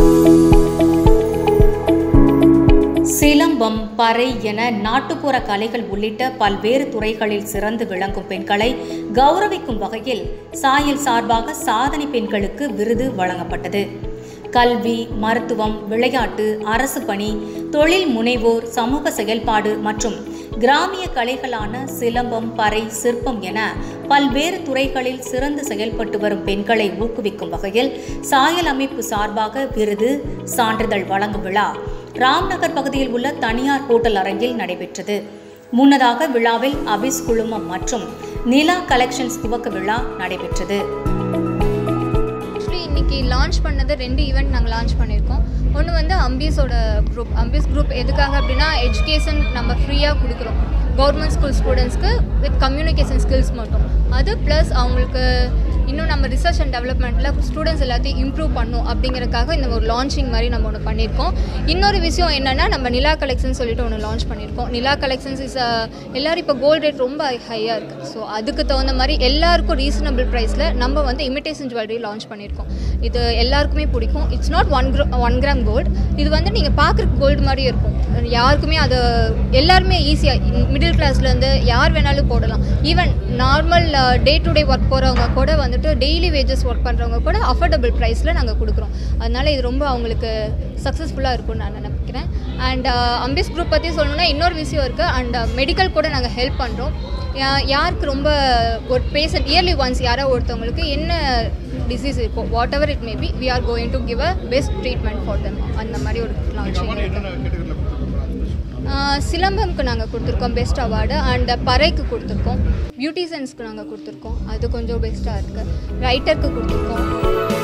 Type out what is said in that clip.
சிலம்பம் பறை என நாட்டுப்புற கலைகள் உள்ளிட்ட பல்வேறு துறைகளில் சிறந்து விளங்கும் பெண்களை கௌரவிக்கும் வகையில் சாயல் சார்பாக சாதனை பெண்களுக்கு விருது வழங்கப்பட்டது கல்வி மருத்துவம் விளையாட்டு அரசு பணி தொழில் முனைவோர் சமூக செயல்பாடு மற்றும் கிராமிய கலைகளான சிலம்பம் பறை சிற்பம் என பல்வேறு துறைகளில் சிறந்து செயல்பட்டு வரும் பெண்களை ஊக்குவிக்கும் வகையில் சாயல் அமைப்பு சார்பாக விருது சான்றிதழ் வழங்கும் விழா ராம்நகர் பகுதியில் உள்ள தனியார் ஹோட்டல் அரங்கில் நடைபெற்றது முன்னதாக விழாவில் அபிஸ் குழுமம் மற்றும் நிலா கலெக்ஷன்ஸ் துவக்க விழா நடைபெற்றது ஆக்சுவலி இன்னைக்கு லான்ச் பண்ணது ரெண்டு ஈவெண்ட் நாங்கள் லான்ச் பண்ணியிருக்கோம் ஒன்று வந்து அம்பீஸோட குரூப் அம்பீஸ் குரூப் எதுக்காக அப்படின்னா எஜுகேஷன் நம்ம ஃப்ரீயாக கொடுக்குறோம் கவர்மெண்ட் ஸ்கூல் ஸ்டூடெண்ட்ஸ்க்கு வித் கம்யூனிகேஷன் ஸ்கில்ஸ் மட்டும் அது ப்ளஸ் அவங்களுக்கு இன்னும் நம்ம ரிசர்ச் அண்ட் டெவலப்மெண்ட்டில் ஸ்டூடெண்ட்ஸ் எல்லாத்தையும் இம்ப்ரூவ் பண்ணும் அப்படிங்கறதுக்காக இந்த ஒரு லான்ச்சிங் மாதிரி நம்ம ஒன்று பண்ணியிருக்கோம் இன்னொரு விஷயம் என்னென்னா நம்ம நிலா கலெக்ஷன் சொல்லிட்டு ஒன்று லான்ச் பண்ணியிருக்கோம் நிலா கலெக்ஷன்ஸ் இஸ் எல்லோரும் இப்போ கோல்டு ரேட் ரொம்ப ஹையாக இருக்குது ஸோ அதுக்கு தகுந்த மாதிரி எல்லாருக்கும் ரீசனபிள் ப்ரைஸில் நம்ம வந்து இமிடேஷன் ஜுவல்லரி லான்ச் பண்ணியிருக்கோம் இது எல்லாருக்குமே பிடிக்கும் இட்ஸ் நாட் ஒன் கிரோ ஒன் கிராம் கோல்டு இது வந்து நீங்கள் பார்க்குறக்கு கோல்டு மாதிரி இருக்கும் யாருக்குமே அது எல்லாருமே ஈஸியாக மிடில் கிளாஸ்லேருந்து யார் வேணாலும் போடலாம் even normal day to day work போகிறவங்க கூட வந்துட்டு டெய்லி வேஜஸ் ஒர்க் பண்ணுறவங்க கூட அஃபோர்டபுள் ப்ரைஸில் நாங்கள் கொடுக்குறோம் அதனால இது ரொம்ப அவங்களுக்கு சக்ஸஸ்ஃபுல்லாக இருக்கும்னு நான் நினைக்கிறேன் அண்ட் அம்பிஸ் குரூப் பற்றி சொல்லணும்னா இன்னொரு விஷயம் இருக்குது அண்ட் மெடிக்கல் கூட நாங்கள் ஹெல்ப் பண்ணுறோம் யாருக்கு ரொம்ப ஒரு பேஷண்ட் இயர்லி ஒன்ஸ் யாரோ ஒருத்தவங்களுக்கு என்ன டிசீஸ் இருக்கோ whatever it maybe we are going to give a best treatment for them அந்த மாதிரி ஒரு லான்ச்சிங் சிலம்பம்க்கு நாங்கள் கொடுத்துருக்கோம் பெஸ்ட் அவார்டு அண்ட் பறைக்கு கொடுத்துருக்கோம் பியூட்டிஷியன்ஸ்க்கு நாங்கள் கொடுத்துருக்கோம் அது கொஞ்சம் பெஸ்ட்டாக இருக்குது ரைட்டருக்கு கொடுத்துருக்கோம்